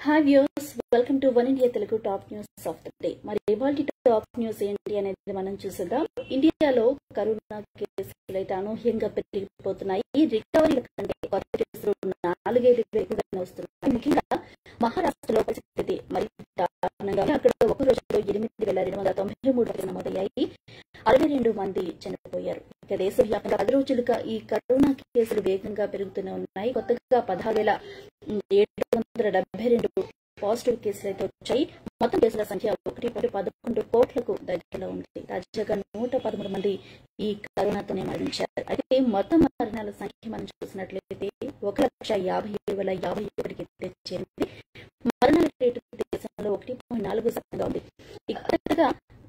Hi views welcome to one India Telugu top news of the day మరి ఇవాళ top news ఏంటి అనేది మనం చూసేద్దాం ఇండియాలో కరోనా కేసులు అయితే అనూహ్యంగా పెరిగిపోతున్నాయి రికవరీ కంటే కొత్త కేసులు నాలుగైదు ఎక్కువగానే వస్తున్నాయి ముఖ్యంగా మహారాష్ట్రలో పరిస్థితి మరి దారుణంగా ఉంది. అక్కడ ఒక రోజులో ఎనిమిది వేల రెండు వందల తొంభై మూడు కేసులు నమోదయ్యాయి అరవై రెండు మంది చనిపోయారు ఇక దేశవ్యాప్తంగా పది రోజులుగా ఈ కరోనా కేసులు వేగంగా పెరుగుతూనే ఉన్నాయి కొత్తగా పదహారు వేల ఏడు వందల డెబ్బై రెండు పాజిటివ్ కేసులు అయితే వచ్చాయి మొత్తం కేసుల సంఖ్య ఒకటి పాయింట్ పదకొండు కోట్లకు దగ్గరలో ఉంది తాజాగా నూట పదమూడు మంది ఈ కరోనాతోనే మరణించారు అయితే మొత్తం మరణాల సంఖ్య మనం చూసినట్లయితే ఒక లక్ష యాభై ఏడు వేల యాభై ఒకటికి చేరింది మరణాల రేటు దేశంలో ఒకటి పాయింట్ నాలుగు శాతంగా ఉంది ఇక్కడగా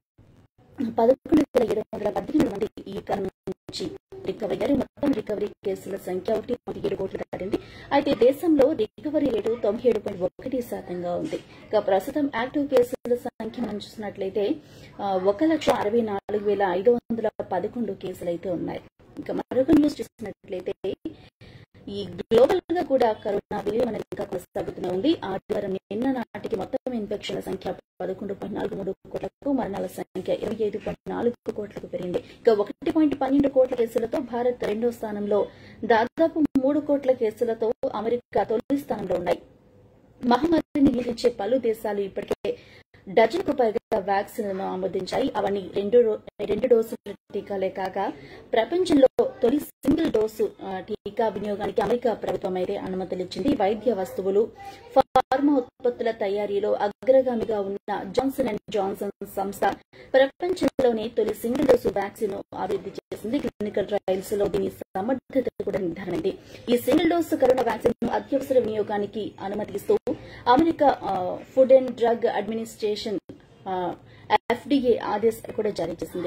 పదకొండు వేల ఏడు వందల పద్దెనిమిది మంది ఈ కరోనా నుంచి రికవరీ అయ్యారు మొత్తం రికవరీ కేసుల సంఖ్య ఒకటి పాయింట్ ఏడు కోట్లు దాటింది అయితే దేశంలో రికవరీ రేటు తొంభై ఏడు పాయింట్ ఒకటి శాతంగా ఉంది ఇక ప్రస్తుతం యాక్టివ్ కేసుల సంఖ్య మనం చూసినట్లయితే ఆ, ఒక లక్ష అరవై నాలుగు వేల ఐదు వందల పదకొండు కేసులు అయితే ఉన్నాయి ఇంకా మరొక న్యూస్ చూసినట్లయితే ఈ గ్లోబల్ గా కూడా కరోనా విలువ అనేది ఇంకా కొనసాగుతూనే ఉంది ఆదివారం నిన్న నాటికి మొత్తం ఇన్ఫెక్షన్ల సంఖ్య పదకొండు పాయింట్ నాలుగు మూడు కోట్లకు మరణాల సంఖ్య ఇరవై ఐదు పాయింట్ నాలుగు కోట్లకు పెరిగింది ఇక ఒకటి పాయింట్ పన్నెండు కోట్ల కేసులతో భారత్ రెండో స్థానంలో దాదాపు మూడు కోట్ల కేసులతో అమెరికా తొలి స్థానంలో ఉన్నాయి మహమ్మారిని నియంత్రించే పలు దేశాలు ఇప్పటికే డజన్కు పైగా వ్యాక్సిన్లను ఆమోదించాయి అవన్నీ రెండు రో- రెండు డోసుల టీకాలే కాగా ప్రపంచంలో తొలి సింగిల్ డోసు ఆ, టీకా వినియోగానికి అమెరికా ప్రభుత్వం అయితే అనుమతులిచ్చింది వైద్య వస్తువులు ఫార్మా ఉత్పత్తుల తయారీలో అగ్రగామిగా ఉన్న జాన్సన్ అండ్ జాన్సన్ సంస్థ ప్రపంచంలోనే తొలి సింగిల్ డోసు వ్యాక్సిన్ అభివృద్ధి చేసింది క్లినికల్ ట్రయల్స్ లో దీని సమర్థత కూడా నిర్ధారణైంది ఈ సింగిల్ డోసు కరోనా వ్యాక్సిన్ ను అత్యవసర వినియోగానికి అనుమతిస్తూ అమెరికా ఆ, ఫుడ్ అండ్ డ్రగ్ అడ్మినిస్ట్రేషన్ ఆ, ఎఫ్డీఏ ఆదేశాలు కూడా జారీ చేసింది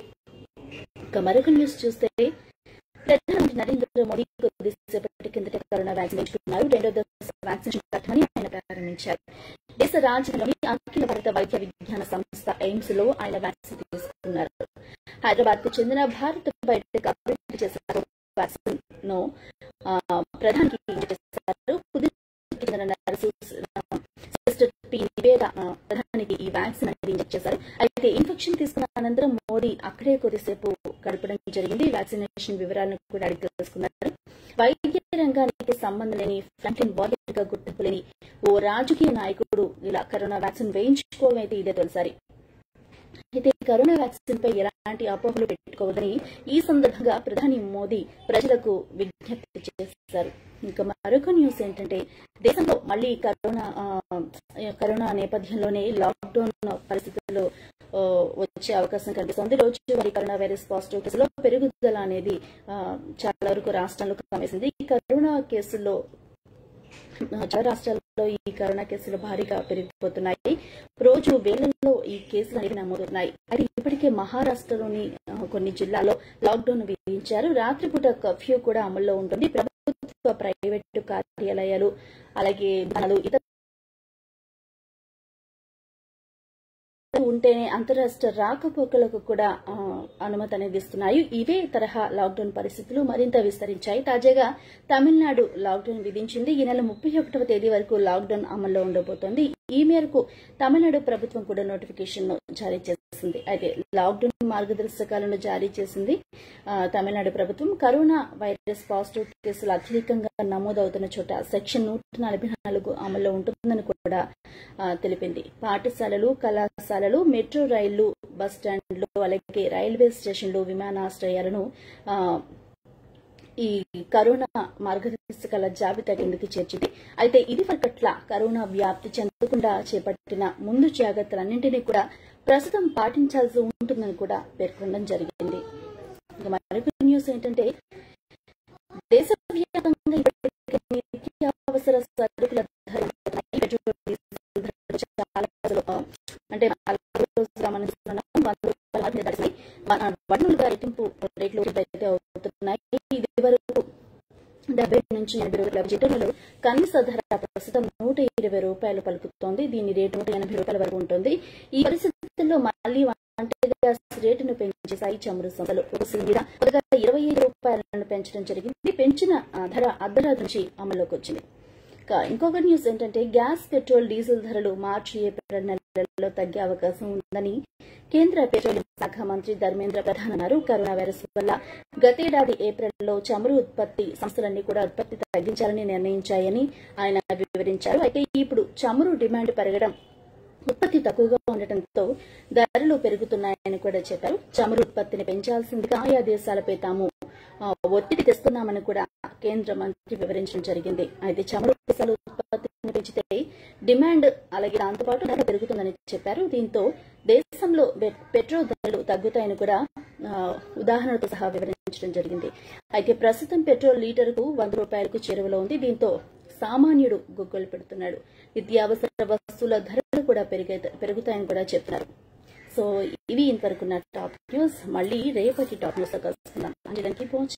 ఇక మరొక న్యూస్ చూస్తే ప్రధానమంత్రి నరేంద్ర మోదీ కొద్దిసేపటి కిందట కరోనా వ్యాక్సిన్ ఎంచుకున్నారు రెండో దశ వ్యాక్సినేషన్ కార్యక్రమాన్ని ఆయన ప్రారంభించారు దేశ రాజధానిలోని అఖిల భారత వైద్య విజ్ఞాన సంస్థ ఎయిమ్స్ లో ఆయన వ్యాక్సిన్ తీసుకున్నారు హైదరాబాద్ కు చెందిన భారత్ బయటకు అభివృద్ధి చేసిన వ్యాక్సిన్ ను ఆ, ప్రధానికి చేశారు పుదుచ్చేరికి చెందిన నర్సు సిస్టర్ పి నివేద ఆ, ప్రధానికి ఈ వ్యాక్సిన్ అనేది ఇంజెక్ట్ చేశారు అయితే ఇన్ఫెక్షన్ తీసుకున్న అనంతరం మోదీ అక్కడే కొద్దిసేపు గడపడం జరిగింది వ్యాక్సినేషన్ వివరాలను కూడా అడిగి తెలుసుకున్నారు వైద్య రంగానికి సంబంధం లేని ఫ్రంట్లైన్ వారియర్ గా గుర్తింపు లేని ఓ రాజకీయ నాయకుడు ఇలా కరోనా వ్యాక్సిన్ వేయించుకోవడం అయితే ఇదే తొలిసారి అయితే కరోనా వ్యాక్సిన్ పై ఎలాంటి అపోహలు పెట్టుకోవద్దని ఈ సందర్భంగా ప్రధాని మోదీ ప్రజలకు విజ్ఞప్తి చేశారు ఇంకా మరొక న్యూస్ ఏంటంటే దేశంలో మళ్ళీ కరోనా ఆ, కరోనా నేపథ్యంలోనే లాక్డౌన్ పరిస్థితుల్లో ఆ, వచ్చే అవకాశం కనిపిస్తుంది రోజు మరి కరోనా వైరస్ పాజిటివ్ కేసులో పెరుగుదల అనేది ఆ, చాలా వరకు రాష్ట్రాల్లో కమ్మేసింది ఈ కరోనా కేసుల్లో చాలా రాష్ట్రాల్లో ఈ కరోనా కేసులు భారీగా పెరిగిపోతున్నాయి రోజు వేలల్లో ఈ కేసులు అనేవి నమోదవుతున్నాయి అయితే ఇప్పటికే మహారాష్ట్రలోని ఆ, కొన్ని జిల్లాల్లో లాక్డౌన్ విధించారు రాత్రిపూట కర్ఫ్యూ కూడా అమల్లో ఉంటుంది ప్రభుత్వ ప్రైవేటు కార్యాలయాలు అలాగే దుకాణాలు, ఇతర ఉంటేనే అంతరాష్ట్ర రాకపోకలకు కూడా ఆ, అనుమతి అనేది ఇస్తున్నాయి ఇవే తరహా లాక్డౌన్ పరిస్థితులు మరింత విస్తరించాయి తాజాగా తమిళనాడు లాక్డౌన్ విధించింది ఈ నెల ముప్పై ఒకటవ తేదీ వరకు లాక్డౌన్ అమల్లో ఉండబోతోంది ఈ మేరకు తమిళనాడు ప్రభుత్వం కూడా నోటిఫికేషన్ ను జారీ చేసింది అయితే లాక్డౌన్ మార్గదర్శకాలను జారీ చేసింది ఆ, తమిళనాడు ప్రభుత్వం కరోనా వైరస్ పాజిటివ్ కేసులు అత్యధికంగా నమోదవుతున్న చోట సెక్షన్ నూట నలభై నాలుగు అమల్లో ఉంటుందని కూడా ఆ, తెలిపింది పాఠశాలలు కళాశాలలు మెట్రో రైళ్లు బస్ స్టాండ్లు అలాగే రైల్వే స్టేషన్లు విమానాశ్రయాలను ఆ, ఈ కరోనా మార్గదర్శకాల జాబితా కిందకి చేర్చింది అయితే ఇది పట్ల కరోనా వ్యాప్తి చెందకుండా చేపట్టిన ముందు జాగ్రత్తలన్నింటినీ కూడా ప్రస్తుతం పాటించాల్సి ఉంటుందని కూడా పేర్కొనడం జరిగింది ఇక మరొక న్యూస్ ఏంటంటే దేశవ్యాప్తంగా ఇప్పటికే నిత్యావసర సరుకుల ధరలు పెరుగుతున్నాయి. పెట్రోల్, డీజిల్ ధరలు చాలా అసలు, ఆ, అంటే నాలుగు రోజులుగా మనం చూస్తున్నాం. వంద రూపాయల మీద దాటినాయి. మన వడ్డీలుగా రెట్టింపు రేట్లు అయితే అవుతున్నాయి ఇది వరకు డెబ్బై నుంచి ఎనభై రూపాయల లీటర్లలో కనీస ధర ప్రస్తుతం నూట ఇరవై రూపాయలు పలుకుతోంది దీని రేటు నూట ఎనభై రూపాయల వరకు ఉంటుంది ఈ పరిస్థితుల్లో మళ్లీ వంట గ్యాస్ రేటును పెంచేశాయి చమురు సంస్థలు ఒక సిలిండర్ కొత్తగా ఇరవై ఐదు రూపాయలను పెంచడం జరిగింది పెంచిన ఆ, ధర అర్ధరాత్రి నుంచి అమల్లోకి వచ్చింది ఇక ఇంకొక న్యూస్ ఏంటంటే గ్యాస్ పెట్రోల్ డీజిల్ ధరలు మార్చి ఏప్రిల్ నెలలో తగ్గే అవకాశం ఉందని కేంద్ర పెట్రోలియం శాఖ మంత్రి ధర్మేంద్ర ప్రధాన్ అన్నారు కరోనా వైరస్ వల్ల గతేడాది ఏప్రిల్లో చమురు ఉత్పత్తి సంస్థలన్నీ కూడా ఉత్పత్తి తగ్గించాలని నిర్ణయించాయని ఆయన వివరించారు అయితే ఇప్పుడు చమురు డిమాండ్ పెరగడం ఉత్పత్తి తక్కువగా ఉండటంతో ధరలు పెరుగుతున్నాయని కూడా చెప్పారు చమురు ఉత్పత్తిని పెంచాల్సిందిగా ఆయా దేశాలపై తాము ఆ, ఒత్తిడి తెస్తున్నామని కూడా కేంద్ర మంత్రి వివరించడం జరిగింది అయితే చమురు దేశాలు ఉత్పత్తిని పెంచితే డిమాండ్ అలాగే దాంతోపాటు ధర పెరుగుతుందని చెప్పారు దీంతో దేశంలో పె- పెట్రోల్ ధరలు తగ్గుతాయని కూడా ఆ, ఉదాహరణతో సహా వివరించడం జరిగింది అయితే ప్రస్తుతం పెట్రోల్ లీటర్కు వంద రూపాయలకు చేరువలో ఉంది దీంతో సామాన్యుడు గుగ్గలు పెడుతున్నాడు నిత్యావసర వస్తువుల ధరలు కూడా పెరిగే పెరుగుతాయని కూడా చెప్తున్నారు సో ఇవి ఇంతవరకు నా టాప్ న్యూస్ మళ్ళీ రేపటి టాప్ న్యూస్ కలుసుకుందాం అంటే దానికి